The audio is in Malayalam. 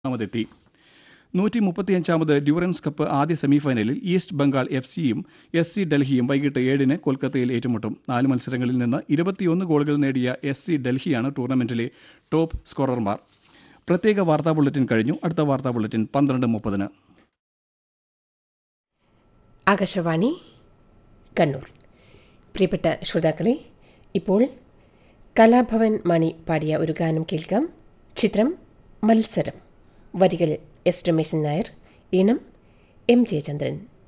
ഒന്നാമതെത്തി നൂറ്റി മുപ്പത്തിയഞ്ചാമത് ഡ്യൂറൻസ് കപ്പ് ആദ്യ സെമിഫൈനലിൽ ഈസ്റ്റ് ബംഗാൾ എഫ് സിയും എസ് സി ഡൽഹിയും വൈകിട്ട് ഏഴിന് കൊൽക്കത്തയിൽ ഏറ്റുമുട്ടും നാല് മത്സരങ്ങളിൽ നിന്ന് ഇരുപത്തിയൊന്ന് ഗോളുകൾ നേടിയ എസ് സി ഡൽഹിയാണ് ടൂർണമെന്റിലെ ടോപ്പ് സ്കോറർമാർ പ്രത്യേക വാർത്താ ബുള്ളറ്റിൻ കഴിഞ്ഞു അടുത്ത വാർത്താ ബുള്ളറ്റിൻ പന്ത്രണ്ട് മുപ്പതിന് ആകാശവാണി കണ്ണൂർ പ്രിയപ്പെട്ട ശ്രോതാക്കളെ ഇപ്പോൾ കലാഭവൻ മണി പാടിയ ഒരു ഗാനം കേൾക്കാം ചിത്രം മത്സരം വരികൾ എസ് രമേശൻ നായർ ഈണം എം ജയചന്ദ്രൻ